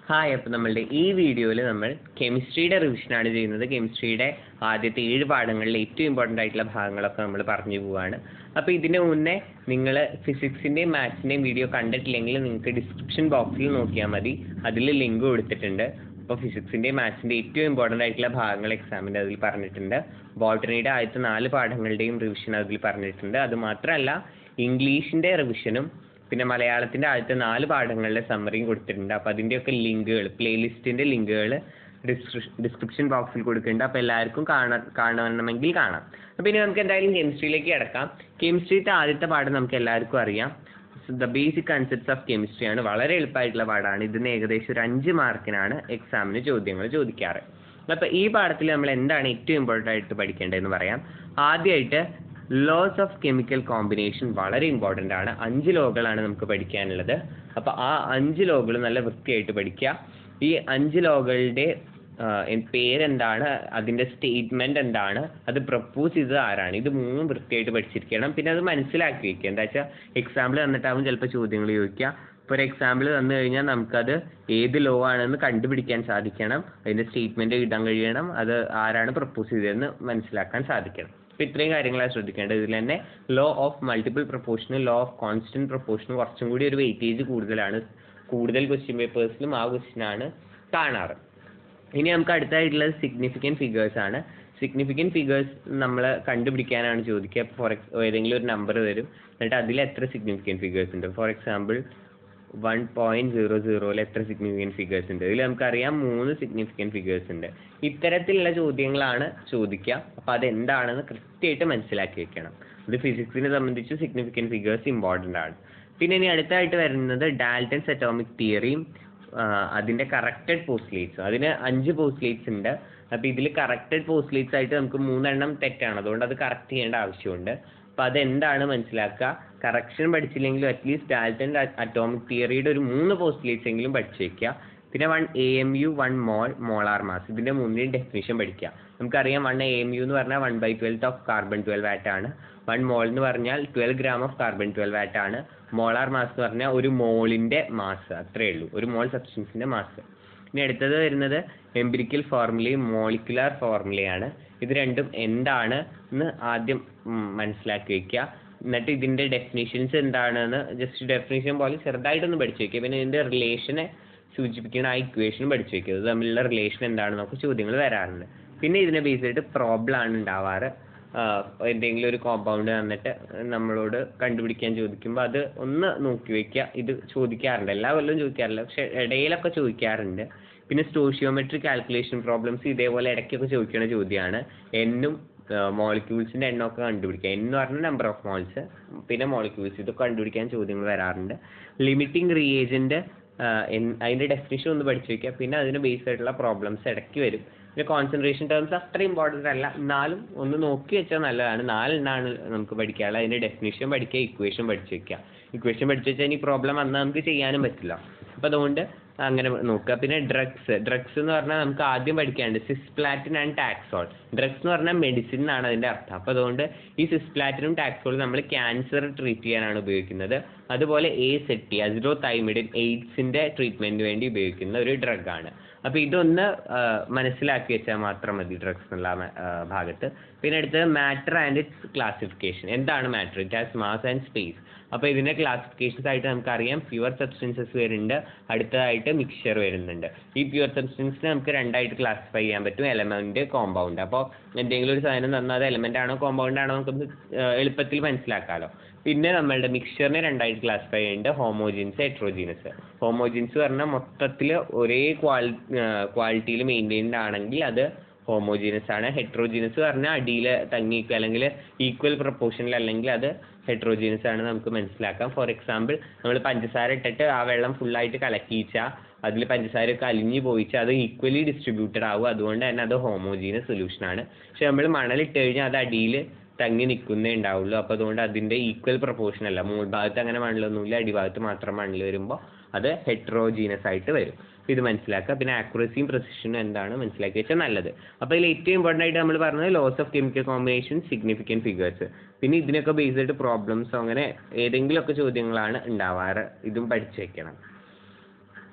hi അപ്പോൾ നമ്മളുടെ ഈ വീഡിയോയിൽ നമ്മൾ കെമിസ്ട്രിയുടെ റിവിഷനാണ് ചെയ്യുന്നത് കെമിസ്ട്രിയുടെ ആദ്യത്തെ ഏഴ് പാഠങ്ങളിലെ ഏറ്റവും ഇമ്പോർട്ടൻ്റ് ആയിട്ടുള്ള ഭാഗങ്ങളൊക്കെ നമ്മൾ പറഞ്ഞു പോവുകയാണ് അപ്പോൾ ഇതിന് മുന്നേ നിങ്ങൾ ഫിസിക്സിൻ്റെയും മാത്സിൻ്റെയും വീഡിയോ കണ്ടിട്ടില്ലെങ്കിൽ നിങ്ങൾക്ക് ഡിസ്ക്രിപ്ഷൻ ബോക്സിൽ നോക്കിയാൽ മതി അതിൽ ലിങ്ക് കൊടുത്തിട്ടുണ്ട് അപ്പോൾ ഫിസിക്സിൻ്റെയും മാത്സിൻ്റെ ഏറ്റവും ഇമ്പോർട്ടൻ്റ് ആയിട്ടുള്ള ഭാഗങ്ങൾ എക്സാമിൻ്റെ അതിൽ പറഞ്ഞിട്ടുണ്ട് ബോട്ടണിയുടെ ആദ്യത്തെ നാല് പാഠങ്ങളുടെയും റിവിഷൻ അതിൽ പറഞ്ഞിട്ടുണ്ട് അത് മാത്രമല്ല ഇംഗ്ലീഷിൻ്റെ റിവിഷനും പിന്നെ മലയാളത്തിൻ്റെ ആദ്യത്തെ നാല് പാഠങ്ങളിലെ സമ്മറിയും കൊടുത്തിട്ടുണ്ട് അപ്പോൾ അതിൻ്റെയൊക്കെ ലിങ്കുകൾ പ്ലേലിസ്റ്റിൻ്റെ ലിങ്കുകൾ ഡിസ്ക്രിപ്ഷൻ ബോക്സിൽ കൊടുക്കുന്നുണ്ട് അപ്പോൾ എല്ലാവർക്കും കാണാൻ കാണണമെങ്കിൽ കാണാം അപ്പോൾ ഇനി നമുക്ക് എന്തായാലും കെമിസ്ട്രിയിലേക്ക് കിടക്കാം കെമിസ്ട്രിയുടെ ആദ്യത്തെ പാഠം നമുക്ക് എല്ലാവർക്കും അറിയാം the basic concepts of chemistry ആണ് വളരെ എളുപ്പമായിട്ടുള്ള പാഠമാണ് ഇതിന് ഏകദേശം ഒരു അഞ്ച് മാർക്കിനാണ് എക്സാമിന് ചോദ്യങ്ങൾ ചോദിക്കാറ് അപ്പോൾ ഈ പാഠത്തിൽ നമ്മൾ എന്താണ് ഏറ്റവും ഇമ്പോർട്ടൻ്റ് ആയിട്ട് പഠിക്കേണ്ടതെന്ന് പറയാം ആദ്യമായിട്ട് ലോസ് ഓഫ് കെമിക്കൽ കോമ്പിനേഷൻ വളരെ ഇമ്പോർട്ടൻ്റ് ആണ് അഞ്ച് ലോകളാണ് നമുക്ക് പഠിക്കാനുള്ളത് അപ്പോൾ ആ അഞ്ച് ലോകൾ നല്ല വൃത്തിയായിട്ട് പഠിക്കുക ഈ അഞ്ച് ലോകളുടെ പേരെന്താണ് അതിൻ്റെ സ്റ്റേറ്റ്മെൻറ്റ് എന്താണ് അത് പ്രപ്പോസ് ചെയ്തത് ആരാണ് ഇത് മൂന്നും വൃത്തിയായിട്ട് പഠിച്ചിരിക്കണം പിന്നെ അത് മനസ്സിലാക്കി വെക്കുക എന്താ വെച്ചാൽ എക്സാമ്പിൾ തന്നിട്ടാവും ചിലപ്പോൾ ചോദ്യങ്ങൾ ചോദിക്കുക ഇപ്പോൾ ഒരു എക്സാമ്പിൾ തന്നു കഴിഞ്ഞാൽ നമുക്കത് ഏത് ലോ ആണെന്ന് കണ്ടുപിടിക്കാൻ സാധിക്കണം അതിൻ്റെ സ്റ്റേറ്റ്മെൻറ്റ് ഇടാൻ കഴിയണം അത് ആരാണ് പ്രപ്പോസ് ചെയ്തതെന്ന് മനസ്സിലാക്കാൻ സാധിക്കണം അപ്പോൾ ഇത്രയും കാര്യങ്ങളാണ് ശ്രദ്ധിക്കേണ്ടത് ഇതിൽ തന്നെ ലോ ഓഫ് മൾട്ടിപ്പിൾ പ്രൊപ്പോർഷനും ലോ ഓഫ് കോൺസ്റ്റൻറ്റ് പ്രൊപ്പോർഷനും കുറച്ചും കൂടി ഒരു വെയിറ്റേജ് കൂടുതലാണ് കൂടുതൽ ക്വസ്റ്റ്യൻ പേപ്പേഴ്സിലും ആ ക്വസ്റ്റ്യനാണ് കാണാറ് ഇനി നമുക്ക് അടുത്തായിട്ടുള്ളത് സിഗ്നിഫിക്കൻറ്റ് ഫിഗേഴ്സ് ആണ് സിഗ്നിഫിക്കൻറ്റ് ഫിഗേഴ്സ് നമ്മൾ കണ്ടുപിടിക്കാനാണ് ചോദിക്കുക ഫോർ എക്സ് ഏതെങ്കിലും ഒരു നമ്പർ വരും എന്നിട്ട് അതിൽ എത്ര സിഗ്നിഫിക്കൻറ്റ് ഫിഗേഴ്സ് ഉണ്ട് for example one point zero സീറോയിൽ എത്ര സിഗ്നിഫിക്കൻറ്റ് ഫിഗേഴ്സ് ഉണ്ട് ഇതിൽ നമുക്കറിയാം മൂന്ന് സിഗ്നിഫിക്കൻറ്റ് ഫിഗേഴ്സ് ഉണ്ട് ഇത്തരത്തിലുള്ള ചോദ്യങ്ങളാണ് ചോദിക്കുക അപ്പോൾ അതെന്താണെന്ന് കൃത്യമായിട്ട് മനസ്സിലാക്കി വെക്കണം ഇത് ഫിസിക്സിനെ സംബന്ധിച്ച് സിഗ്നിഫിക്കൻറ്റ് ഫിഗേഴ്സ് ഇമ്പോർട്ടൻ്റ് ആണ് പിന്നെ ഇനി അടുത്തായിട്ട് വരുന്നത് ഡാൽട്ടൻസ് അറ്റോമിക് തിയറിയും അതിൻ്റെ കറക്റ്റഡ് പോസ്റ്റ്ലേറ്റ്സും അതിന് അഞ്ച് പോസ്റ്റ്ലേറ്റ്സ് ഉണ്ട് അപ്പോൾ ഇതിൽ കറക്റ്റഡ് പോസ്റ്റ്ലേറ്റ്സ് ആയിട്ട് നമുക്ക് മൂന്നെണ്ണം തെറ്റാണ് അതുകൊണ്ട് അത് കറക്റ്റ് ചെയ്യേണ്ട ആവശ്യമുണ്ട് അപ്പോൾ അതെന്താണ് മനസ്സിലാക്കുക കറക്ഷൻ പഠിച്ചില്ലെങ്കിലും അറ്റ്ലീസ്റ്റ് ഡാൽട്ടൻ അറ്റോമിക് തിയറിയുടെ ഒരു മൂന്ന് പോസ്റ്റ്ലേറ്റ്സ് എങ്കിലും പഠിച്ചു വെക്കുക പിന്നെ one A M U one mole molar mass ഇതിൻ്റെ മൂന്നിൻ്റെയും ഡെഫിനേഷൻ പഠിക്കുക നമുക്കറിയാം വൺ എ എം യു എന്ന് പറഞ്ഞാൽ one by twelfth of carbon twelve atom ആണ് വൺ മോൾ എന്ന് പറഞ്ഞാൽ twelve gram of carbon twelve atom ആണ് മോളാർ മാസ് എന്ന് പറഞ്ഞാൽ ഒരു മോളിൻ്റെ മാസ് അത്രയേ ഉള്ളൂ ഒരു മോൾ സബ്സ്റ്റൻസിൻ്റെ മാസ് ഇനി അടുത്തത് വരുന്നത് എംപിരിക്കൽ ഫോർമുലയും മോളിക്കുലാർ ഫോർമുലയാണ് ഇത് രണ്ടും എന്താണ് എന്ന് ആദ്യം മനസ്സിലാക്കി വയ്ക്കുക എന്നിട്ട് ഇതിൻ്റെ ഡെഫിനേഷൻസ് എന്താണെന്ന് ജസ്റ്റ് ഡെഫിനേഷൻ പോലെ ചെറുതായിട്ടൊന്ന് പഠിച്ചു വയ്ക്കുക പിന്നെ ഇതിൻ്റെ റിലേഷനെ സൂചിപ്പിക്കുന്ന ആ ഇക്വേഷനും പഠിച്ചു വയ്ക്കുക ഇത് തമ്മിലുള്ള റിലേഷൻ എന്താണെന്ന് നമുക്ക് ചോദ്യങ്ങൾ വരാറുണ്ട് പിന്നെ ഇതിനെ ബേസ് ചെയ്തിട്ട് പ്രോബ്ലം ആണ് ഉണ്ടാവാറ് എന്തെങ്കിലും ഒരു കോമ്പൗണ്ട് തന്നിട്ട് നമ്മളോട് കണ്ടുപിടിക്കാൻ ചോദിക്കുമ്പോൾ അത് ഒന്ന് നോക്കി വയ്ക്കുക ഇത് ചോദിക്കാറുണ്ട് എല്ലാ കൊല്ലവും ചോദിക്കാറില്ല പക്ഷെ ഇടയിലൊക്കെ ചോദിക്കാറുണ്ട് പിന്നെ സ്റ്റോഷിയോമെട്രി കാൽക്കുലേഷൻ പ്രോബ്ലംസ് ഇതേപോലെ ഇടയ്ക്കൊക്കെ ചോദിക്കുന്ന ചോദ്യമാണ് എന്നും മോളിക്യൂൾസിൻ്റെ എണ്ണമൊക്കെ കണ്ടുപിടിക്കുക എന്ന് പറഞ്ഞാൽ നമ്പർ ഓഫ് മോൾസ് പിന്നെ മോളിക്യൂൾസ് ഇതൊക്കെ കണ്ടുപിടിക്കാൻ ചോദ്യങ്ങൾ വരാറുണ്ട് ലിമിറ്റിംഗ് റിയേജൻ്റ് അതിൻ്റെ ഡെഫിനിഷൻ ഒന്ന് പഠിച്ചു വയ്ക്കുക പിന്നെ അതിന് ബേസ് ആയിട്ടുള്ള പ്രോബ്ലംസ് ഇടയ്ക്ക് വരും പിന്നെ കോൺസെൻട്രേഷൻ ടേംസ് അത്ര ഇമ്പോർട്ടൻ്റ് അല്ല എന്നാലും ഒന്ന് നോക്കി വെച്ചാൽ നല്ലതാണ് നാലെണ്ണമാണ് നമുക്ക് പഠിക്കാനുള്ളത് അതിൻ്റെ ഡെഫിനിഷൻ പഠിക്കുക ഇക്വേഷൻ പഠിച്ചു വെക്കുക ഇക്വേഷൻ പഠിച്ചു വെച്ചാൽ ഇനി പ്രോബ്ലം വന്നാൽ നമുക്ക് ചെയ്യാനും പറ്റില്ല അപ്പോൾ അതുകൊണ്ട് അങ്ങനെ നോക്കുക പിന്നെ ഡ്രഗ്സ് ഡ്രഗ്സ് എന്ന് പറഞ്ഞാൽ നമുക്ക് ആദ്യം പഠിക്കാനുണ്ട് സിസ്പ്ലാറ്റിൻ ആൻഡ് ടാക്സോൾ ഡ്രഗ്സ് എന്ന് പറഞ്ഞാൽ മെഡിസിൻ എന്നാണ് അതിൻ്റെ അർത്ഥം അപ്പോൾ അതുകൊണ്ട് ഈ സിസ്പ്ലാറ്റിനും ടാക്സോളും നമ്മൾ ക്യാൻസർ ട്രീറ്റ് ചെയ്യാനാണ് ഉപയോഗിക്കുന്നത് അതുപോലെ എ സെറ്റി അസിഡോ തൈമിഡിൻ എയ്ഡ്സിൻ്റെ ട്രീറ്റ്മെൻറ്റിന് വേണ്ടി ഉപയോഗിക്കുന്ന ഒരു ഡ്രഗാണ് അപ്പോൾ ഇതൊന്ന് മനസ്സിലാക്കി വെച്ചാൽ മാത്രം മതി ഡ്രഗ്സ് എന്നുള്ള ഭാഗത്ത് പിന്നെ അടുത്തത് മാറ്റർ ആൻഡ് ഇറ്റ്സ് ക്ലാസിഫിക്കേഷൻ എന്താണ് matter it has mass and space അപ്പോൾ ഇതിൻ്റെ ക്ലാസിഫിക്കേഷൻസ് ആയിട്ട് നമുക്കറിയാം പ്യുവർ സബ്സ്റ്റൻസസ് വരുന്നുണ്ട് അടുത്തതായിട്ട് മിക്സ്ചർ വരുന്നുണ്ട് ഈ പ്യുവർ സബ്സ്റ്റൻസിനെ നമുക്ക് രണ്ടായിട്ട് ക്ലാസിഫൈ ചെയ്യാൻ പറ്റും എലമെൻറ്റ് കോമ്പൗണ്ട് അപ്പോൾ എന്തെങ്കിലും ഒരു സാധനം തന്നാൽ അത് എലമെൻ്റ് ആണോ കോമ്പൗണ്ട് ആണോ നമുക്ക് എളുപ്പത്തിൽ മനസ്സിലാക്കാമല്ലോ പിന്നെ നമ്മളുടെ മിക്സ്ചറിനെ രണ്ടായിട്ട് ക്ലാസിഫൈ ചെയ്യുന്നുണ്ട് ഹോമോജീൻസ് ഹെട്രോജീനസ് ഹോമോജീൻസ് പറഞ്ഞാൽ മൊത്തത്തിൽ ഒരേ ക്വാളി ക്വാളിറ്റിയിൽ മെയിൻറ്റെയിൻഡ് ആണെങ്കിൽ അത് ഹോമോജീനസ് ആണ് ഹെട്രോജീനസ് പറഞ്ഞാൽ അടിയിൽ തങ്ങിക്കുക അല്ലെങ്കിൽ ഈക്വൽ പ്രൊപ്പോർഷനിൽ അല്ലെങ്കിൽ അത് ഹെട്രോജീനസ് ആണ് നമുക്ക് മനസ്സിലാക്കാം ഫോർ എക്സാമ്പിൾ നമ്മൾ പഞ്ചസാര ഇട്ടിട്ട് ആ വെള്ളം ഫുള്ളായിട്ട് കലക്കിച്ചാൽ അതിൽ പഞ്ചസാരയൊക്കെ അലിഞ്ഞു പോയിച്ചാൽ അത് ഈക്വലി ഡിസ്ട്രിബ്യൂട്ടഡ് ആവും അതുകൊണ്ട് തന്നെ അത് ഹോമോജീനസ് സൊല്യൂഷൻ ആണ് പക്ഷെ നമ്മൾ മണലിട്ട് കഴിഞ്ഞാൽ അത് അടിയിൽ തങ്ങി നിൽക്കുന്നേ ഉണ്ടാവുള്ളൂ അപ്പോൾ അതുകൊണ്ട് അതിൻ്റെ ഈക്വൽ പ്രൊപ്പോർഷൻ അല്ല മുകൾ ഭാഗത്ത് അങ്ങനെ മണലൊന്നുമില്ല അടിഭാഗത്ത് മാത്രം മണൽ വരുമ്പോൾ അത് ഹെട്രോജീനസ് ആയിട്ട് വരും ഇത് മനസ്സിലാക്കുക പിന്നെ ആക്യുറസിയും പ്രസിഷനും എന്താണ് മനസ്സിലാക്കി വെച്ചാൽ നല്ലത് അപ്പോൾ ഇതിൽ ഏറ്റവും ഇമ്പോർട്ടൻ്റ് ആയിട്ട് നമ്മൾ പറഞ്ഞത് laws of chemical combination significant figures പിന്നെ ഇതിനൊക്കെ ബേസ് ചെയ്തിട്ട് പ്രോബ്ലംസോ അങ്ങനെ ഏതെങ്കിലുമൊക്കെ ചോദ്യങ്ങളാണ് ഉണ്ടാവാറ് ഇതും പഠിച്ചു വെക്കണം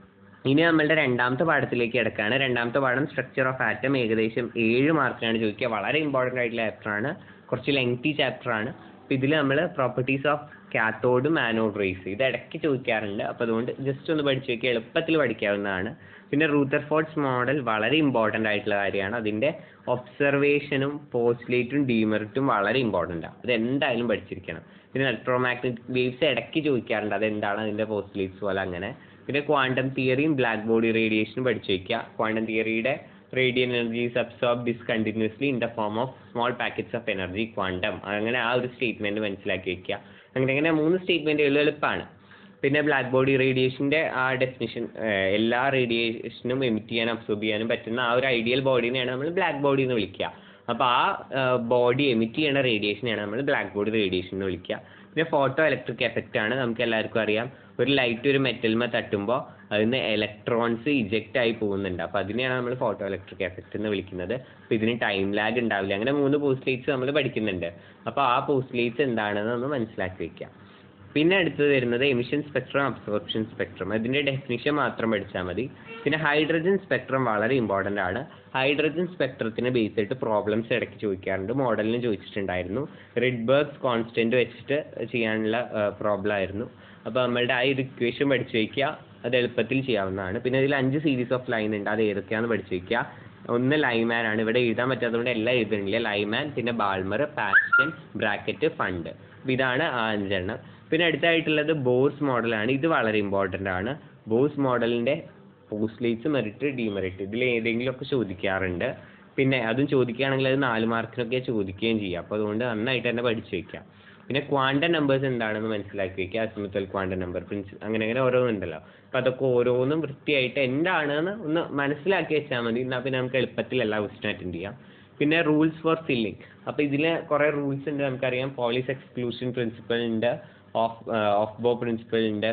ഇനി നമ്മളുടെ രണ്ടാമത്തെ പാഠത്തിലേക്ക് കിടക്കുകയാണ് രണ്ടാമത്തെ പാഠം സ്ട്രക്ചർ ഓഫ് ആറ്റം ഏകദേശം ഏഴ് മാർക്കാണ് ചോദിക്കുക വളരെ ഇമ്പോർട്ടൻ്റ് ആയിട്ടുള്ള ചാപ്റ്റർ ആണ് കുറച്ച് ലെങ്തി ചാപ്റ്റർ ആണ് അപ്പോൾ ഇതിൽ നമ്മൾ പ്രോപ്പർട്ടീസ് ഓഫ് കാത്തോഡും ആനോഡ് റേസ് ഇത് ഇടയ്ക്ക് ചോദിക്കാറുണ്ട് അപ്പോൾ അതുകൊണ്ട് ജസ്റ്റ് ഒന്ന് പഠിച്ചു വെക്കുക എളുപ്പത്തിൽ പഠിക്കാവുന്നതാണ് പിന്നെ റൂത്തർഫോർഡ്സ് മോഡൽ വളരെ ഇമ്പോർട്ടൻ്റ് ആയിട്ടുള്ള കാര്യമാണ് അതിൻ്റെ ഒബ്സർവേഷനും പോസ്റ്റ്ലേറ്റും ഡീമെറിറ്റും വളരെ ഇമ്പോർട്ടൻ്റ് ആണ് അത് എന്തായാലും പഠിച്ചിരിക്കണം പിന്നെ ഇലക്ട്രോമാഗ്നറ്റിക് വേവ്സ് ഇടയ്ക്ക് ചോദിക്കാറുണ്ട് അതെന്താണ് അതിൻ്റെ പോസ്റ്റ്ലേറ്റ്സ് പോലെ അങ്ങനെ പിന്നെ ക്വാണ്ടം തിയറിയും ബ്ലാക്ക് ബോഡി റേഡിയേഷനും പഠിച്ചു വയ്ക്കുക ക്വാണ്ടം തിയറിയുടെ radiant energies absorb discontinuously in the form of small packets of energy quantum അങ്ങനെ ആ ഒരു സ്റ്റേറ്റ്മെന്റ് മനസ്സിലാക്കി വെക്കുക അങ്ങനെ അങ്ങനെ മൂന്ന് സ്റ്റേറ്റ്മെന്റുകൾ എളുപ്പമാണ് പിന്നെ ബ്ലാക്ക് ബോഡി റേഡിയേഷൻ്റെ ആ ഡെഫിനിഷൻ എല്ലാ റേഡിയേഷനും എമിറ്റ് ചെയ്യാനും അബ്സോർബ് ചെയ്യാനും പറ്റുന്ന ആ ഒരു ഐഡിയൽ ബോഡീനെയാണ് നമ്മൾ ബ്ലാക്ക് ബോഡി എന്ന് വിളിക്കുക അപ്പോൾ ആ ബോഡി എമിറ്റ് ചെയ്യുന്ന റേഡിയേഷനെയാണ് നമ്മൾ ബ്ലാക്ക് ബോഡി റേഡിയേഷൻ എന്ന് വിളിക്കുക പിന്നെ ഫോട്ടോ ഇലക്ട്രിക് എഫക്റ്റ് ആണ് നമുക്ക് എല്ലാവർക്കും അറിയാം ഒരു ലൈറ്റ് ഒരു മെറ്റൽമ തട്ടുമ്പോൾ അതിന് ഇലക്ട്രോൺസ് ഇജക്റ്റ് ആയി പോകുന്നുണ്ട് അപ്പോൾ അതിനെയാണ് നമ്മൾ ഫോട്ടോ ഇലക്ട്രിക് എഫക്റ്റ് എന്ന് വിളിക്കുന്നത് അപ്പോൾ ഇതിന് ടൈം ലാഗ് ഉണ്ടാവില്ല അങ്ങനെ മൂന്ന് പോസ്റ്റ്ലേറ്റ്സ് നമ്മൾ പഠിക്കുന്നുണ്ട് അപ്പോൾ ആ പോസ്റ്റ്ലേറ്റ്സ് എന്താണെന്ന് ഒന്ന് മനസ്സിലാക്കി വെക്കാം പിന്നെ അടുത്തത് വരുന്നത് എമിഷൻ സ്പെക്ട്രം അബ്സോർപ്ഷൻ സ്പെക്ട്രം അതിൻ്റെ ഡെഫിനിഷൻ മാത്രം പഠിച്ചാൽ മതി പിന്നെ ഹൈഡ്രജൻ സ്പെക്ട്രം വളരെ ഇമ്പോർട്ടൻ്റ് ആണ് ഹൈഡ്രജൻ സ്പെക്ട്രത്തിനെ ബേസ് ചെയ്തിട്ട് പ്രോബ്ലംസ് ഇടയ്ക്ക് ചോദിക്കാറുണ്ട് മോഡലിന് ചോദിച്ചിട്ടുണ്ടായിരുന്നു റിഡ്ബർഗ്സ് കോൺസ്റ്റൻറ്റ് വെച്ചിട്ട് ചെയ്യാനുള്ള പ്രോബ്ലം ആയിരുന്നു അപ്പോൾ നമ്മളുടെ ആ ഒരു ഇക്വേഷൻ പഠിച്ചു വയ്ക്കുക അത് എളുപ്പത്തിൽ ചെയ്യാവുന്നതാണ് പിന്നെ ഇതിൽ അഞ്ച് സീരീസ് ഓഫ് ലൈൻ ഉണ്ട് അത് ഏതൊക്കെയാണെന്ന് പഠിച്ചു വയ്ക്കുക ഒന്ന് ലൈമാൻ ആണ് ഇവിടെ എഴുതാൻ പറ്റാത്തതുകൊണ്ട് എല്ലാം എഴുതുന്നില്ല ലൈമാൻ പിന്നെ ബാൾമർ പാഷൻ ബ്രാക്കറ്റ് ഫണ്ട് ഇതാണ് ആ അഞ്ചെണ്ണം പിന്നെ അടുത്തായിട്ടുള്ളത് ബോസ് മോഡലാണ് ഇത് വളരെ ഇമ്പോർട്ടൻ്റ് ആണ് ബോസ് മോഡലിൻ്റെ പോസ്റ്റ്ലേറ്റ്സ് മെറിറ്റ് ഡിമെറിറ്റ് ഇതിൽ ഏതെങ്കിലുമൊക്കെ ചോദിക്കാറുണ്ട് പിന്നെ അതും ചോദിക്കുകയാണെങ്കിൽ അത് നാല് മാർക്കിനൊക്കെ ചോദിക്കുകയും ചെയ്യാം അപ്പോൾ അതുകൊണ്ട് നന്നായിട്ട് തന്നെ പഠിച്ചു വയ്ക്കാം പിന്നെ ക്വാണ്ടം നമ്പേഴ്സ് എന്താണെന്ന് മനസ്സിലാക്കി വെക്കുക അസിമുത്തൽ ക്വാണ്ടം നമ്പർ പ്രിൻസ് അങ്ങനെ അങ്ങനെ ഓരോന്നുണ്ടല്ലോ അപ്പോൾ അതൊക്കെ ഓരോന്നും വൃത്തിയായിട്ട് എന്താണെന്ന് ഒന്ന് മനസ്സിലാക്കി വെച്ചാൽ മതി എന്നാൽ പിന്നെ നമുക്ക് എളുപ്പത്തിൽ എല്ലാ ക്വസ്റ്റിനും അറ്റൻഡ് ചെയ്യാം പിന്നെ റൂൾസ് ഫോർ ഫില്ലിംഗ് അപ്പോൾ ഇതിൽ കുറേ റൂൾസ് ഉണ്ട് നമുക്കറിയാം പോളിസ് എക്സ്ക്ലൂഷൻ പ്രിൻസിപ്പൽ ഉണ്ട് ഓഫ് ഓഫ് ബോ പ്രിൻസിപ്പൽ ഉണ്ട്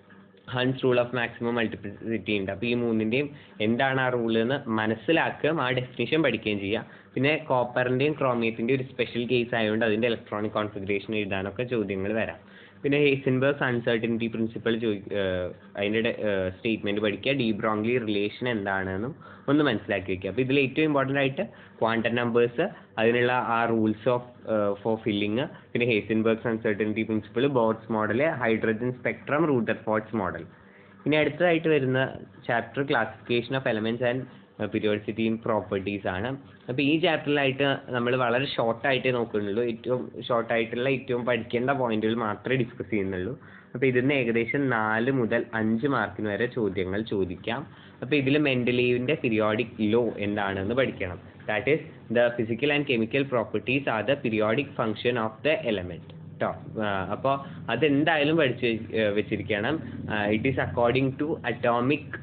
Hund's rule of maximum multiplicity ഉണ്ട് അപ്പോൾ ഈ മൂന്നിൻ്റെയും എന്താണ് ആ റൂൾ എന്ന് മനസ്സിലാക്കുകയും ആ ഡെഫിനിഷൻ പഠിക്കുകയും ചെയ്യുക പിന്നെ കോപ്പറിൻ്റെയും ക്രോമിയത്തിൻ്റെയും ഒരു സ്പെഷ്യൽ കേസ് ആയതുകൊണ്ട് അതിൻ്റെ ഇലക്ട്രോണിക് കോൺഫിഗറേഷൻ എഴുതാനൊക്കെ ചോദ്യങ്ങൾ വരാം പിന്നെ ഹേസൻബർഗ്സ് അൺസർട്ടനിറ്റി പ്രിൻസിപ്പൽ ചോദി അതിൻ്റെ സ്റ്റേറ്റ്മെൻറ്റ് പഠിക്കുക ഡീ ബ്രോങ്ലി റിലേഷൻ എന്താണെന്നും ഒന്ന് മനസ്സിലാക്കി വെക്കുക അപ്പോൾ ഇതിൽ ഏറ്റവും ഇമ്പോർട്ടൻ്റ് ആയിട്ട് ക്വാണ്ടം നമ്പേഴ്സ് അതിനുള്ള ആ റൂൾസ് ഓഫ് ഫോർ ഫില്ലിങ് പിന്നെ Heisenberg's uncertainty principle Bohr's model hydrogen spectrum Rutherford's model ഇനി അടുത്തതായിട്ട് വരുന്ന chapter classification of elements and പീരിയോഡിസിറ്റിയും പ്രോപ്പർട്ടീസ് ആണ് അപ്പോൾ ഈ ചാപ്റ്ററിലായിട്ട് നമ്മൾ വളരെ ഷോർട്ടായിട്ടേ നോക്കുന്നുള്ളൂ ഏറ്റവും ഷോർട്ടായിട്ടുള്ള ഏറ്റവും പഠിക്കേണ്ട പോയിന്റുകൾ മാത്രമേ ഡിസ്കസ് ചെയ്യുന്നുള്ളൂ അപ്പോൾ ഇതിന്ന് ഏകദേശം നാല് മുതൽ അഞ്ച് മാർക്കിന് വരെ ചോദ്യങ്ങൾ ചോദിക്കാം അപ്പോൾ ഇതിൽ മെൻ്റലീവിൻ്റെ പീരിയോഡിക് ലോ എന്താണെന്ന് പഠിക്കണം that is the physical and chemical properties are the periodic function of the element കേട്ടോ അപ്പോൾ അതെന്തായാലും പഠിച്ച് വെച്ചിരിക്കണം it is according to atomic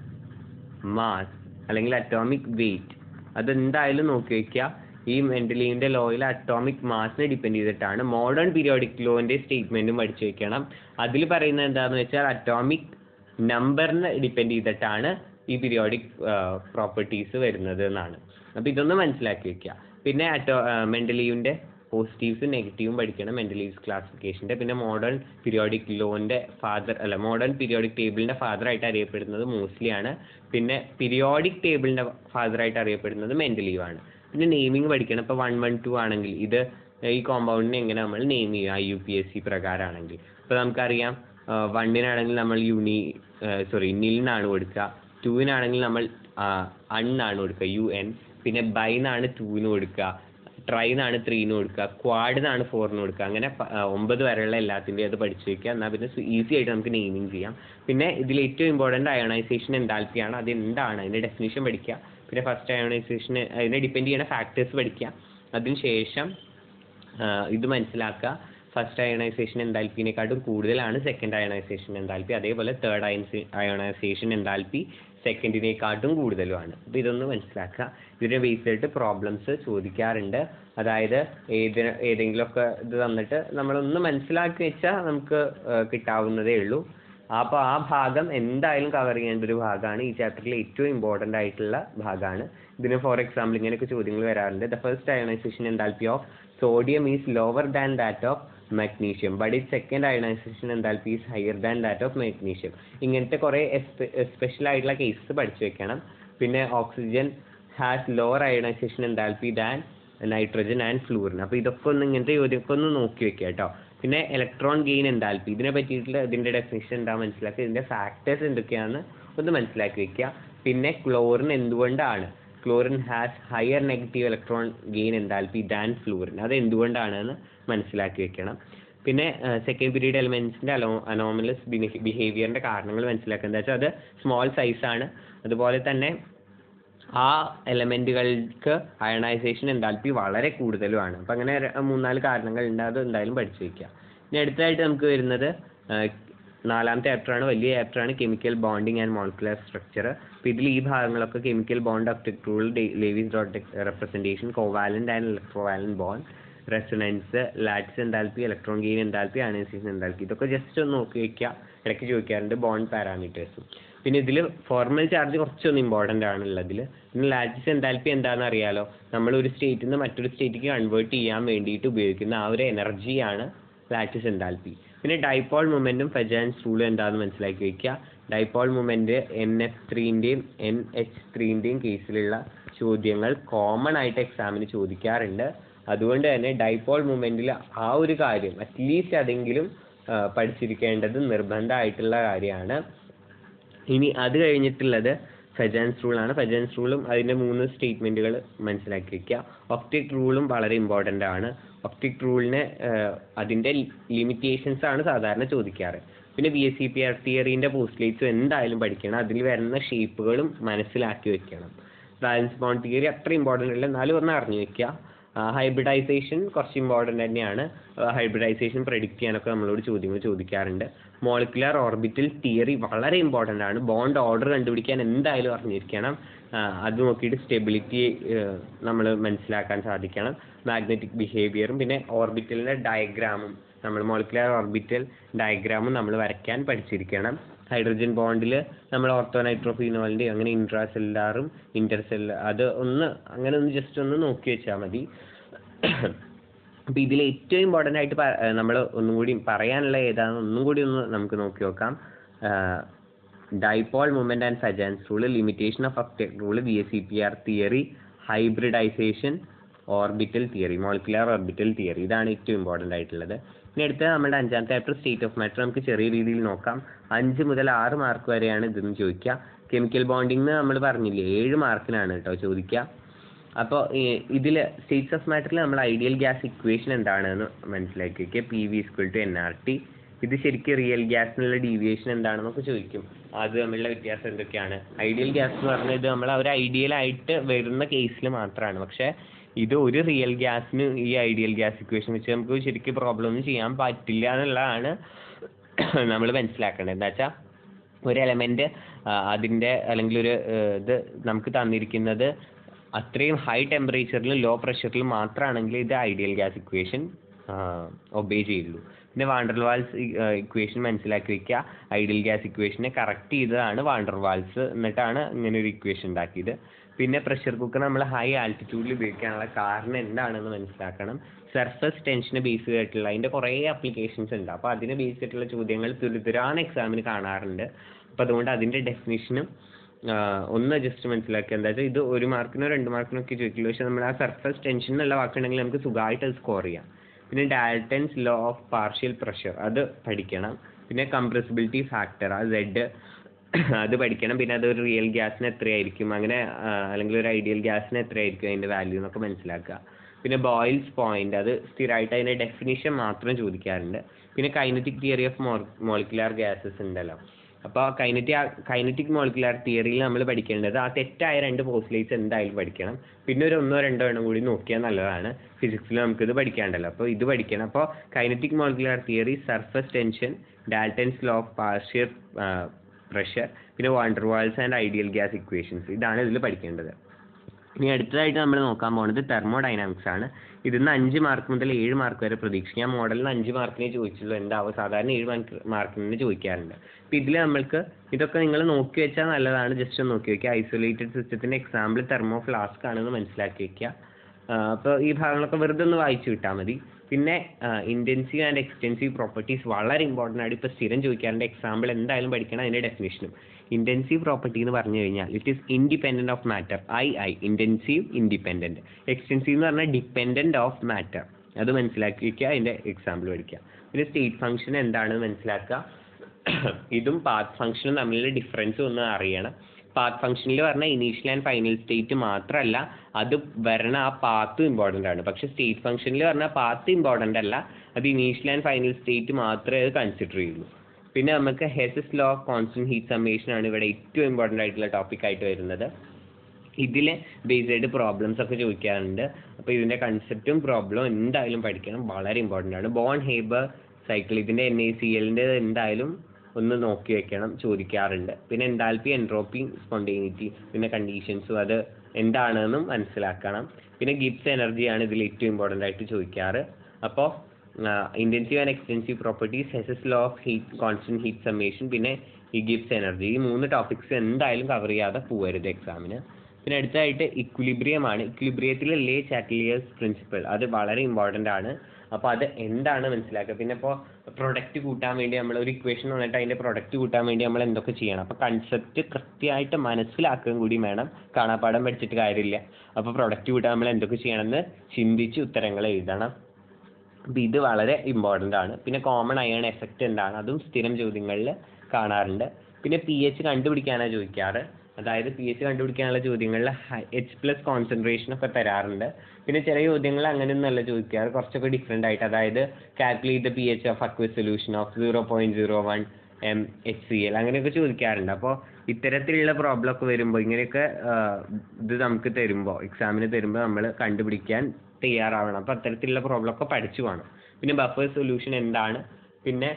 mass അല്ലെങ്കിൽ അറ്റോമിക് വെയിറ്റ് അതെന്തായാലും നോക്കി വയ്ക്കുക ഈ മെൻ്റലീവിൻ്റെ ലോയിൽ അറ്റോമിക് മാസിനെ ഡിപ്പെൻഡ് ചെയ്തിട്ടാണ് മോഡേൺ പീരിയോഡിക് ലോൻ്റെ സ്റ്റേറ്റ്മെൻറ്റും പഠിച്ചു വെക്കണം അതിൽ പറയുന്നത് എന്താണെന്ന് വെച്ചാൽ അറ്റോമിക് നമ്പറിനെ ഡിപ്പെൻഡ് ചെയ്തിട്ടാണ് ഈ പീരിയോഡിക് പ്രോപ്പർട്ടീസ് വരുന്നത് എന്നാണ് അപ്പോൾ ഇതൊന്ന് മനസ്സിലാക്കി വെക്കുക പിന്നെ അറ്റോ മെൻ്റലീവിൻ്റെ പോസിറ്റീവ്സും നെഗറ്റീവും പഠിക്കണം മെൻ്റലീവ്സ് ക്ലാസിഫിക്കേഷൻ്റെ പിന്നെ മോഡേൺ പീരിയോഡിക് ലോൻ്റെ ഫാദർ അല്ല മോഡേൺ പീരിയോഡിക് ടേബിളിൻ്റെ ഫാദറായിട്ട് അറിയപ്പെടുന്നത് മോസ്റ്റ്ലി ആണ് പിന്നെ പീരിയോഡിക് ടേബിളിൻ്റെ ഫാദറായിട്ട് അറിയപ്പെടുന്നത് മെൻ്റലീവ് ആണ് പിന്നെ നെയിമിംഗ് പഠിക്കണം ഇപ്പോൾ വൺ വൺ ടു ആണെങ്കിൽ ഇത് ഈ കോമ്പൗണ്ടിനെ എങ്ങനെ നമ്മൾ നെയിം ചെയ്യും I U P S C പ്രകാരമാണെങ്കിൽ ഇപ്പോൾ നമുക്കറിയാം വണ്ണിനാണെങ്കിൽ നമ്മൾ യൂണി സോറി നിൽ എന്നാണ് കൊടുക്കുക ടൂവിനാണെങ്കിൽ നമ്മൾ അണ്ണാണ് കൊടുക്കുക യു എൻ പിന്നെ ബൈ എന്നാണ് ടൂവിന് കൊടുക്കുക ട്രൈ എന്നാണ് ത്രീന് കൊടുക്കുക ക്വാഡ് എന്നാണ് ഫോറിന് കൊടുക്കുക അങ്ങനെ ഒമ്പത് വരെയുള്ള എല്ലാത്തിൻ്റെയും അത് പഠിച്ചു വയ്ക്കുക എന്നാൽ പിന്നെ ഈസി ആയിട്ട് നമുക്ക് നെയിമിങ് ചെയ്യാം പിന്നെ ഇതിൽ ഏറ്റവും ഇമ്പോർട്ടൻ്റ് അയണൈസേഷൻ എൻതാൽപ്പിയാണ് അത് എന്താണ് അതിൻ്റെ ഡെഫിനിഷൻ പഠിക്കുക പിന്നെ ഫസ്റ്റ് അയണൈസേഷൻ അതിനെ ഡിപ്പെൻഡ് ചെയ്യുന്ന ഫാക്ടേഴ്സ് പഠിക്കുക അതിന് ശേഷം ഇത് മനസ്സിലാക്കുക ഫസ്റ്റ് അയണൈസേഷൻ എൻതാൽപ്പിനെക്കാട്ടും കൂടുതലാണ് സെക്കൻഡ് അയണൈസേഷൻ എൻതാൽപ്പി അതേപോലെ തേർഡ് അയൻസി അയണൈസേഷൻ എൻതാൽപ്പി സെക്കൻഡിനെക്കാട്ടും കൂടുതലുമാണ് അപ്പോൾ ഇതൊന്ന് മനസ്സിലാക്കുക ഇതിനെ ബേസ് ചെയ്തിട്ട് പ്രോബ്ലംസ് ചോദിക്കാറുണ്ട് അതായത് ഏത് ഏതെങ്കിലുമൊക്കെ ഇത് തന്നിട്ട് നമ്മളൊന്ന് മനസ്സിലാക്കി വെച്ചാൽ നമുക്ക് കിട്ടാവുന്നതേ ഉള്ളൂ അപ്പോൾ ആ ഭാഗം എന്തായാലും കവർ ചെയ്യേണ്ട ഒരു ഭാഗമാണ് ഈ ചാപ്റ്ററിൽ ഏറ്റവും ഇമ്പോർട്ടൻ്റ് ആയിട്ടുള്ള ഭാഗമാണ് ഇതിന് ഫോർ എക്സാമ്പിൾ ഇങ്ങനെയൊക്കെ ചോദ്യങ്ങൾ വരാറുണ്ട് the first ionisation enthalpy of sodium is lower than that of magnesium but its second ionization enthalpy is higher than that of magnesium ഇങ്ങനത്തെ കുറേ സ്പെഷ്യൽ ആയിട്ടുള്ള കേസസ് പഠിച്ചു വെക്കണം പിന്നെ oxygen has lower ionisation enthalpy than nitrogen and fluorine അപ്പോൾ ഇതൊക്കെ ഒന്ന് ഇങ്ങനത്തെ ഇതൊക്കെ ഒന്ന് നോക്കി വെക്കുക കേട്ടോ പിന്നെ ഇലക്ട്രോൺ ഗെയിൻ എൻതാൽപ്പി ഇതിനെ പറ്റിയിട്ടുള്ള ഇതിൻ്റെ ഡെഫിനേഷൻ എന്താ മനസ്സിലാക്കുക ഇതിൻ്റെ ഫാക്ടേഴ്സ് എന്തൊക്കെയാണെന്ന് ഒന്ന് മനസ്സിലാക്കി വെക്കുക പിന്നെ ക്ലോറിൻ എന്തുകൊണ്ടാണ് chlorine has higher negative electron gain enthalpy than fluorine അത് എന്തുകൊണ്ടാണെന്ന് മനസ്സിലാക്കി വെക്കണം പിന്നെ സെക്കൻഡ് പീരീഡ് എലിമെൻസിൻ്റെ അലോ അനോമലസ് ബിഹേവിയറിൻ്റെ കാരണങ്ങൾ മനസ്സിലാക്കുക എന്താ വെച്ചാൽ അത് സ്മോൾ സൈസാണ് അതുപോലെ തന്നെ ആ എലമെൻറ്റുകൾക്ക് അയണൈസേഷൻ എൻതാൽപ്പി വളരെ കൂടുതലുമാണ് അപ്പം അങ്ങനെ ര- മൂന്നാല് കാരണങ്ങളുണ്ട് അത് എന്തായാലും പഠിച്ചു വയ്ക്കുക ഇനി അടുത്തതായിട്ട് നമുക്ക് വരുന്നത് ആ, നാലാമത്തെ ചാപ്റ്ററാണ് വലിയ ചാപ്റ്ററാണ് chemical bonding and molecular structure അപ്പോൾ ഇതിൽ ഈ ഭാഗങ്ങളൊക്കെ കെമിക്കൽ ബോണ്ട് ഒപ്റ്റിക് rule Lewis dot representation covalent and electrovalent bond resonance lattice enthalpy electron gain enthalpy ionisation enthalpy ഇതൊക്കെ ജസ്റ്റ് ഒന്ന് നോക്കി വയ്ക്കുക ഇടയ്ക്ക് ചോദിക്കാറുണ്ട് ബോണ്ട് പാരാമീറ്റേഴ്സും പിന്നെ ഇതിൽ ഫോർമൽ ചാർജ് കുറച്ചൊന്ന് ഇമ്പോർട്ടൻ്റ് ആണ് ഉള്ളതിൽ പിന്നെ ലാറ്റിസ് എൻതാൽപ്പി എന്താണെന്ന് അറിയാലോ നമ്മൾ ഒരു സ്റ്റേറ്റിൽ നിന്ന് മറ്റൊരു സ്റ്റേറ്റിലേക്ക് കൺവേർട്ട് ചെയ്യാൻ വേണ്ടിയിട്ട് ഉപയോഗിക്കുന്ന ആ ഒരു എനർജിയാണ് ലാറ്റിസ് എൻതാൽപ്പി പിന്നെ ഡൈപോൾ മൊമെൻറ്റും ഫെജാൻസ് റൂളും എന്താണെന്ന് മനസ്സിലാക്കി വയ്ക്കുക ഡൈപോൾ മൊമെൻറ്റ് എൻ എഫ് ത്രീൻ്റെയും എൻ എച്ച് ത്രീൻ്റെയും കേസിലുള്ള ചോദ്യങ്ങൾ കോമൺ ആയിട്ട് എക്സാമിന് ചോദിക്കാറുണ്ട് അതുകൊണ്ട് തന്നെ ഡൈപോൾ മൊമെൻറ്റിൽ ആ ഒരു കാര്യം അറ്റ്ലീസ്റ്റ് അതെങ്കിലും ആ, പഠിച്ചിരിക്കേണ്ടത് നിർബന്ധമായിട്ടുള്ള കാര്യമാണ് ഇനി അത് കഴിഞ്ഞിട്ടുള്ളത് ഫെജാൻസ് റൂളാണ് ഫെജാൻസ് റൂളും അതിൻ്റെ മൂന്ന് സ്റ്റേറ്റ്മെൻറ്റുകൾ മനസ്സിലാക്കി വെക്കുക ഒപ്റ്റിക് റൂളും വളരെ ഇമ്പോർട്ടൻ്റ് ആണ് ഒപ്റ്റിക് റൂളിന് അതിൻ്റെ ലിമിറ്റേഷൻസ് ആണ് സാധാരണ ചോദിക്കാറ് പിന്നെ B S C P R തിയറീൻ്റെ പോസ്റ്റ്ലേറ്റ്സും എന്തായാലും പഠിക്കണം അതിൽ വരുന്ന ഷേപ്പുകളും മനസ്സിലാക്കി വെക്കണം ബാലൻസ് ബോണ്ട് തിയറി അത്ര ഇമ്പോർട്ടൻ്റ് അല്ല എന്നാലും ഒന്ന് അറിഞ്ഞു വെക്കുക ഹൈബ്രിഡൈസേഷൻ കുറച്ച് ഇമ്പോർട്ടൻ്റ് തന്നെയാണ് ഹൈബ്രിഡൈസേഷൻ പ്രെഡിക്റ്റ് ചെയ്യാനൊക്കെ നമ്മളോട് ചോദ്യങ്ങൾ ചോദിക്കാറുണ്ട് മോളിക്കുലർ ഓർബിറ്റൽ തിയറി വളരെ ഇമ്പോർട്ടൻ്റ് ആണ് ബോണ്ട് ഓർഡർ കണ്ടുപിടിക്കാൻ എന്തായാലും അറിഞ്ഞിരിക്കണം ആ, അത് നോക്കിയിട്ട് സ്റ്റെബിലിറ്റി നമ്മൾ മനസ്സിലാക്കാൻ സാധിക്കണം മാഗ്നറ്റിക് ബിഹേവിയറും പിന്നെ ഓർബിറ്റലിൻ്റെ ഡയഗ്രാമും നമ്മൾ മോളിക്കുലർ ഓർബിറ്റൽ ഡയഗ്രാമും നമ്മൾ വരയ്ക്കാൻ പഠിച്ചിരിക്കണം ഹൈഡ്രജൻ ബോണ്ടിൽ നമ്മൾ ഓർത്തോനൈട്രോഫിനോളിൻ്റെ അങ്ങനെ ഇൻട്രാസെല്ലാറും ഇന്റർസെല്ല അത് ഒന്ന് അങ്ങനെ ഒന്ന് ജസ്റ്റ് ഒന്ന് നോക്കി വെച്ചാൽ മതി അപ്പോൾ ഇതിൽ ഏറ്റവും ഇമ്പോർട്ടൻ്റ് ആയിട്ട് നമ്മൾ ഒന്നും കൂടി പറയാനുള്ള ഏതാണെന്ന് ഒന്നും കൂടി ഒന്ന് നമുക്ക് നോക്കി നോക്കാം dipole movement and Fajans rule limitation of ഒപ്റ്റിക് rule B S C P R theory hybridisation orbital theory molecular orbital theory ഇതാണ് ഏറ്റവും ഇമ്പോർട്ടൻ്റ് ആയിട്ടുള്ളത് ഇനി അടുത്ത നമ്മുടെ അഞ്ചാമത്തെ ചാപ്റ്റർ സ്റ്റേറ്റ് ഓഫ് മാറ്റർ നമുക്ക് ചെറിയ രീതിയിൽ നോക്കാം അഞ്ച് മുതൽ ആറ് മാർക്ക് വരെയാണ് ഇതെന്ന് ചോദിക്കുക കെമിക്കൽ ബോണ്ടിങ് നമ്മൾ പറഞ്ഞില്ലേ ഏഴ് മാർക്കിനാണ് കേട്ടോ ചോദിക്കുക അപ്പോൾ ഇതിൽ സ്റ്റേറ്റ്സ് ഓഫ് മാറ്ററിൽ നമ്മൾ ഐഡിയൽ ഗ്യാസ് ഇക്വേഷൻ എന്താണെന്ന് മനസ്സിലാക്കി വയ്ക്കുക P V equal to N R T ഇത് ശരിക്കും റിയൽ ഗ്യാസിനുള്ള ഡീവിയേഷൻ എന്താണെന്നൊക്കെ ചോദിക്കും അത് തമ്മിലുള്ള വ്യത്യാസം എന്തൊക്കെയാണ് ഐഡിയൽ ഗ്യാസ് എന്ന് പറഞ്ഞാൽ ഇത് നമ്മൾ ഒരു ഐഡിയൽ ആയിട്ട് വരുന്ന കേസിൽ മാത്രമാണ് പക്ഷേ ഇത് ഒരു റിയൽ ഗ്യാസിന് ഈ ഐഡിയൽ ഗ്യാസ് ഇക്വേഷൻ വെച്ച് നമുക്ക് ശരിക്കും പ്രോബ്ലം ഒന്നും ചെയ്യാൻ പറ്റില്ല എന്നുള്ളതാണ് നമ്മൾ മനസ്സിലാക്കേണ്ടത് എന്താ വെച്ചാൽ ഒരു എലമെന്റ് അതിന്റെ അല്ലെങ്കിൽ ഒരു ഏഹ്, ഇത് നമുക്ക് തന്നിരിക്കുന്നത് അത്രയും ഹൈ ടെമ്പറേച്ചറിലും ലോ പ്രഷറിലും മാത്രമാണെങ്കിൽ ഇത് ഐഡിയൽ ഗ്യാസ് ഇക്വേഷൻ ഒബേ ചെയ്യുള്ളൂ പിന്നെ വാണ്ടർവാൾസ് ഇക്വേഷൻ മനസ്സിലാക്കി വെക്കുക ഐഡിയൽ ഗ്യാസ് ഇക്വേഷനെ കറക്റ്റ് ചെയ്തതാണ് വാണ്ടർവാൾസ് എന്നിട്ടാണ് ഇങ്ങനെ ഒരു ഇക്വേഷൻ ഉണ്ടാക്കിയത് പിന്നെ പ്രഷർ കുക്കർ നമ്മൾ ഹൈ ആൾട്ടിറ്റ്യൂഡിൽ ഉപയോഗിക്കാനുള്ള കാരണം എന്താണെന്ന് മനസ്സിലാക്കണം സർഫസ് ടെൻഷനെ ബേസ് ചെയ്തിട്ടുള്ള അതിൻ്റെ കുറേ അപ്ലിക്കേഷൻസ് ഉണ്ട് അപ്പോൾ അതിനെ ബേസ് ചെയ്തിട്ടുള്ള ചോദ്യങ്ങൾ തുരുതുരാണ് എക്സാമിന് കാണാറുണ്ട് അപ്പോൾ അതുകൊണ്ട് അതിൻ്റെ ഡെഫിനിഷനും ഒന്ന് ജസ്റ്റ് മനസ്സിലാക്കുക എന്താ വെച്ചാൽ ഇത് ഒരു മാർക്കിനോ രണ്ട് മാർക്കിനോ ഒക്കെ ചോദിക്കില്ല പക്ഷേ നമ്മൾ ആ സർഫസ് ടെൻഷൻ എന്നുള്ള വാക്കുണ്ടെങ്കിൽ നമുക്ക് സുഖമായിട്ട് അത് സ്കോർ ചെയ്യാം പിന്നെ Dalton's law of partial pressure അത് പഠിക്കണം പിന്നെ കംപ്രസിബിലിറ്റി ഫാക്ടർ ആ സെഡ് അത് പഠിക്കണം പിന്നെ അത് ഒരു റിയൽ ഗ്യാസിന് എത്രയായിരിക്കും അങ്ങനെ ആ, അല്ലെങ്കിൽ ഒരു ഐഡിയൽ ഗ്യാസിന് എത്രയായിരിക്കും അതിൻ്റെ വാല്യൂ എന്നൊക്കെ മനസ്സിലാക്കുക പിന്നെ ബോയിൽസ് പോയിന്റ് അത് സ്ഥിരമായിട്ട് അതിൻ്റെ ഡെഫിനിഷൻ മാത്രം ചോദിക്കാറുണ്ട് പിന്നെ kinetic theory of molecular gases ഉണ്ടല്ലോ അപ്പോൾ കൈനറ്റി കൈനറ്റിക് മോളിക്കുലാർ തിയറിയിൽ നമ്മൾ പഠിക്കേണ്ടത് ആ തെറ്റായ രണ്ട് പോസ്റ്റ്ലേറ്റ്സ് എന്തായാലും പഠിക്കണം പിന്നെ ഒരു ഒന്നോ രണ്ടോ എണ്ണം കൂടി നോക്കിയാൽ നല്ലതാണ് ഫിസിക്സിൽ നമുക്കിത് പഠിക്കാണ്ടല്ലോ അപ്പോൾ ഇത് പഠിക്കണം അപ്പോൾ kinetic molecular theory surface tension Dalton's law of partial pressure പിന്നെ van der Waals and ideal gas equations ഇതാണ് ഇതിൽ പഠിക്കേണ്ടത് ഇനി അടുത്തതായിട്ട് നമ്മൾ നോക്കാൻ പോകുന്നത് തെർമോഡൈനാമിക്സ് ആണ് ഇതിന്ന് അഞ്ച് മാർക്ക് മുതൽ ഏഴ് മാർക്ക് വരെ പ്രതീക്ഷിക്കാം മോഡലിന് അഞ്ച് മാർക്കിനെ ചോദിച്ചുള്ളൂ എന്താവും സാധാരണ ഏഴ് മാർക്ക് മാർക്കിന് ചോദിക്കാറുണ്ട് അപ്പം ഇതിൽ നമ്മൾക്ക് ഇതൊക്കെ നിങ്ങൾ നോക്കി വെച്ചാൽ നല്ലതാണ് ജസ്റ്റ് ഒന്ന് നോക്കി വെക്കുക ഐസൊലേറ്റഡ് സിസ്റ്റത്തിൻ്റെ എക്സാമ്പിൾ തെർമോ ഫ്ലാസ്ക് ആണെന്ന് മനസ്സിലാക്കി വെക്കുക അപ്പോൾ ഈ ഭാഗങ്ങളൊക്കെ വെറുതെ ഒന്ന് വായിച്ചു വിട്ടാൽ മതി പിന്നെ ഇൻറ്റൻസീവ് ആൻഡ് എക്സ്റ്റെൻസീവ് പ്രോപ്പർട്ടീസ് വളരെ ഇമ്പോർട്ടൻ്റ് ആണ് ഇപ്പോൾ സ്ഥിരം ചോദിക്കാറുണ്ട് എക്സാമ്പിൾ എന്തായാലും പഠിക്കണം അതിൻ്റെ ഡെഫിനേഷനും ഇൻറ്റൻസീവ് പ്രോപ്പർട്ടി എന്ന് പറഞ്ഞു കഴിഞ്ഞാൽ it is independent of matter I I intensive independent extensive എന്ന് പറഞ്ഞാൽ ഡിപ്പെൻഡൻറ്റ് ഓഫ് മാറ്റർ അത് മനസ്സിലാക്കി വയ്ക്കുക അതിൻ്റെ എക്സാമ്പിൾ പഠിക്കുക പിന്നെ സ്റ്റേറ്റ് ഫംഗ്ഷൻ എന്താണെന്ന് മനസ്സിലാക്കുക ഇതും പാത്ത് ഫംഗ്ഷനും തമ്മിലുള്ള ഡിഫറൻസ് ഒന്ന് അറിയണം പാത്ത് ഫംഗ്ഷനിൽ പറഞ്ഞാൽ ഇനീഷ്യൽ ആൻഡ് ഫൈനൽ സ്റ്റേറ്റ് മാത്രമല്ല അത് വരണ ആ പാത്തും ഇമ്പോർട്ടൻ്റ് ആണ് പക്ഷെ സ്റ്റേറ്റ് ഫംഗ്ഷനിൽ പറഞ്ഞാൽ പാത്ത് ഇമ്പോർട്ടൻ്റ് അല്ല അത് ഇനീഷ്യൽ ആൻഡ് ഫൈനൽ സ്റ്റേറ്റ് മാത്രമേ അത് കൺസിഡർ ചെയ്യുള്ളൂ പിന്നെ നമുക്ക് Hess's law of constant heat summation ആണ് ഇവിടെ ഏറ്റവും ഇമ്പോർട്ടൻ്റ് ആയിട്ടുള്ള ടോപ്പിക് ആയിട്ട് വരുന്നത് ഇതിൽ ബേസ്ഡ് ആയിട്ട് പ്രോബ്ലംസ് ഒക്കെ ചോദിക്കാറുണ്ട് അപ്പോൾ ഇതിൻ്റെ കൺസെപ്റ്റും പ്രോബ്ലവും എന്തായാലും പഠിക്കണം വളരെ ഇമ്പോർട്ടൻ്റ് ആണ് ബോൺ ഹേബർ സൈക്കിൾ ഇതിൻ്റെ എൻ ഐ സി എല്ലിൻ്റെ എന്തായാലും ഒന്ന് നോക്കി വെക്കണം ചോദിക്കാറുണ്ട് പിന്നെ എൻതാൽപ്പി എൻട്രോപ്പി സ്പോണ്ടേനിറ്റി പിന്നെ കണ്ടീഷൻസും അത് എന്താണെന്നും മനസ്സിലാക്കണം പിന്നെ ഗിബ്സ് എനർജിയാണ് ഇതിൽ ഏറ്റവും ഇമ്പോർട്ടൻ്റ് ആയിട്ട് ചോദിക്കാറ് അപ്പോൾ intensive and extensive properties Hess's law of heat constant heat summation പിന്നെ ഈ ഗിബ്സ് എനർജി ഈ മൂന്ന് ടോപ്പിക്സ് എന്തായാലും കവർ ചെയ്യാതെ പോകരുത് എക്സാമിന് പിന്നെ അടുത്തതായിട്ട് ഇക്വിലിബ്രിയം ആണ് ഇക്വിലിബ്രിയത്തിൽ ലേ ചാറ്റലിയേഴ്സ് പ്രിൻസിപ്പിൾ അത് വളരെ ഇമ്പോർട്ടൻ്റ് ആണ് അപ്പോൾ അത് എന്താണ് മനസ്സിലാക്കുക പിന്നെ ഇപ്പോൾ പ്രൊഡക്റ്റ് കൂട്ടാൻ വേണ്ടി നമ്മൾ ഒരു ഇക്വേഷൻ വന്നിട്ട് അതിൻ്റെ പ്രൊഡക്റ്റ് കൂട്ടാൻ വേണ്ടി നമ്മൾ എന്തൊക്കെ ചെയ്യണം അപ്പോൾ കൺസെപ്റ്റ് കൃത്യമായിട്ട് മനസ്സിലാക്കുകയും കൂടി വേണം കാണാപ്പാടം പഠിച്ചിട്ട് കാര്യമില്ല അപ്പോൾ പ്രൊഡക്റ്റ് കൂട്ടാൻ നമ്മൾ എന്തൊക്കെ ചെയ്യണമെന്ന് ചിന്തിച്ച് ഉത്തരങ്ങൾ എഴുതണം അപ്പോൾ ഇത് വളരെ ഇമ്പോർട്ടൻ്റ് ആണ് പിന്നെ കോമൺ അയൺ എഫക്റ്റ് എന്താണ് അതും സ്ഥിരം ചോദ്യങ്ങളിൽ കാണാറുണ്ട് പിന്നെ പി എച്ച് കണ്ടുപിടിക്കാനാണ് ചോദിക്കാറ് അതായത് പി എച്ച് കണ്ടുപിടിക്കാനുള്ള ചോദ്യങ്ങളിൽ എച്ച് പ്ലസ് കോൺസെൻട്രേഷൻ ഒക്കെ തരാറുണ്ട് പിന്നെ ചില ചോദ്യങ്ങൾ അങ്ങനെയൊന്നുമല്ല ചോദിക്കാറ് കുറച്ചൊക്കെ ഡിഫറെൻ്റ് ആയിട്ട് അതായത് calculate the P H of aqueous solution of zero point zero one M H C L അങ്ങനെയൊക്കെ ചോദിക്കാറുണ്ട് അപ്പോൾ ഇത്തരത്തിലുള്ള പ്രോബ്ലം ഒക്കെ വരുമ്പോൾ ഇങ്ങനെയൊക്കെ ആ, ഇത് നമുക്ക് തരുമ്പോൾ എക്സാമിന് തരുമ്പോൾ നമ്മൾ കണ്ടുപിടിക്കാൻ തയ്യാറാവണം അപ്പോൾ അത്തരത്തിലുള്ള പ്രോബ്ലം ഒക്കെ പഠിച്ചു വേണം പിന്നെ ബഫർ സൊല്യൂഷൻ എന്താണ് പിന്നെ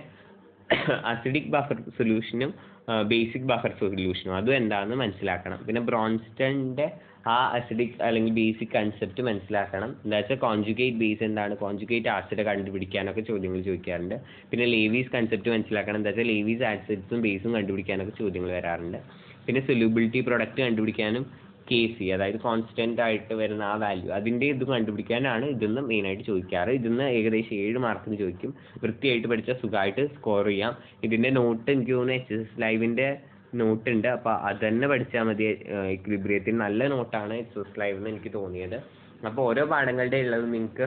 അസിഡിക് ബഫർ സൊല്യൂഷനും ബേസിക് ബഫർ സൊല്യൂഷനും അതും എന്താണെന്ന് മനസ്സിലാക്കണം പിന്നെ ബ്രോൺസ്റ്റണിൻ്റെ ആ അസിഡിക് അല്ലെങ്കിൽ ബേസിക് കൺസെപ്റ്റ് മനസ്സിലാക്കണം എന്താ വെച്ചാൽ കോൺജുഗേറ്റ് ബേസ് എന്താണ് കോൺജുഗേറ്റ് ആസിഡ് കണ്ടുപിടിക്കാനൊക്കെ ചോദ്യങ്ങൾ ചോദിക്കാറുണ്ട് പിന്നെ ലേവീസ് കൺസെപ്റ്റ് മനസ്സിലാക്കണം എന്താ വെച്ചാൽ ലേവീസ് ആസിഡ്സും ബേസും കണ്ടുപിടിക്കാനൊക്കെ ചോദ്യങ്ങൾ വരാറുണ്ട് പിന്നെ സൊല്യൂബിലിറ്റി പ്രൊഡക്റ്റ് കണ്ടുപിടിക്കാനും കെ സി അതായത് കോൺസ്റ്റന്റ് ആയിട്ട് വരുന്ന ആ വാല്യൂ അതിൻ്റെ ഇത് കണ്ടുപിടിക്കാനാണ് ഇതിന്ന് മെയിനായിട്ട് ചോദിക്കാറ് ഇതിന്ന് ഏകദേശം ഏഴ് മാർക്കിന് ചോദിക്കും വൃത്തിയായിട്ട് പഠിച്ചാൽ സുഖമായിട്ട് സ്കോർ ചെയ്യാം ഇതിൻ്റെ നോട്ട് എനിക്ക് തോന്നുന്നു എച്ച് എസ് എസ് ലൈവിൻ്റെ നോട്ട് ഉണ്ട് അപ്പോൾ അത് തന്നെ പഠിച്ചാൽ മതി ഇക്വിബ്രിയത്തിൽ നല്ല നോട്ടാണ് എച്ച് എസ് ലൈവ് എന്ന് എനിക്ക് തോന്നിയത് അപ്പോൾ ഓരോ പാഠങ്ങളുടെ ഉള്ളത് നിങ്ങൾക്ക്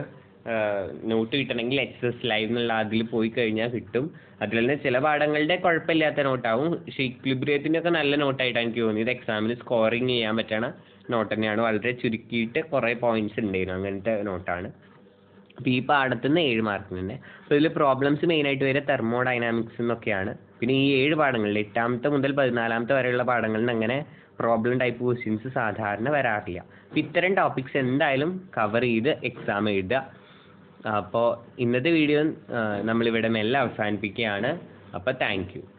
നോട്ട് കിട്ടണമെങ്കിൽ എച്ച് എസ് ലൈവ് എന്നുള്ള അതിൽ പോയി കഴിഞ്ഞാൽ കിട്ടും അതിൽ തന്നെ ചില പാഠങ്ങളുടെ കുഴപ്പമില്ലാത്ത നോട്ടാവും പക്ഷേ ഇക്വിബ്രിയത്തിൻ്റെ ഒക്കെ നല്ല നോട്ടായിട്ടാണ് എനിക്ക് തോന്നിയത് എക്സാമിന് സ്കോറിങ് ചെയ്യാൻ പറ്റണ നോട്ട് തന്നെയാണ് വളരെ ചുരുക്കിയിട്ട് കുറേ പോയിന്റ്സ് ഉണ്ടായിരുന്നു അങ്ങനത്തെ നോട്ടാണ് അപ്പോൾ ഈ പാഠത്തിൽ നിന്ന് ഏഴ് മാർക്കിന് തന്നെ അപ്പോൾ ഇതിൽ പ്രോബ്ലംസ് മെയിനായിട്ട് വരിക തെർമോഡൈനാമിക്സ് എന്നൊക്കെയാണ് പിന്നെ ഈ ഏഴ് പാഠങ്ങളിൽ എട്ടാമത്തെ മുതൽ പതിനാലാമത്തെ വരെയുള്ള പാഠങ്ങളിൽ നിന്ന് അങ്ങനെ പ്രോബ്ലം ടൈപ്പ് ക്വസ്റ്റ്യൻസ് സാധാരണ വരാറില്ല അപ്പോൾ ഇത്തരം ടോപ്പിക്സ് എന്തായാലും കവർ ചെയ്ത് എക്സാം എഴുതുക അപ്പോൾ ഇന്നത്തെ വീഡിയോ നമ്മളിവിടെ മെല്ലെ അവസാനിപ്പിക്കുകയാണ് അപ്പോൾ താങ്ക് യു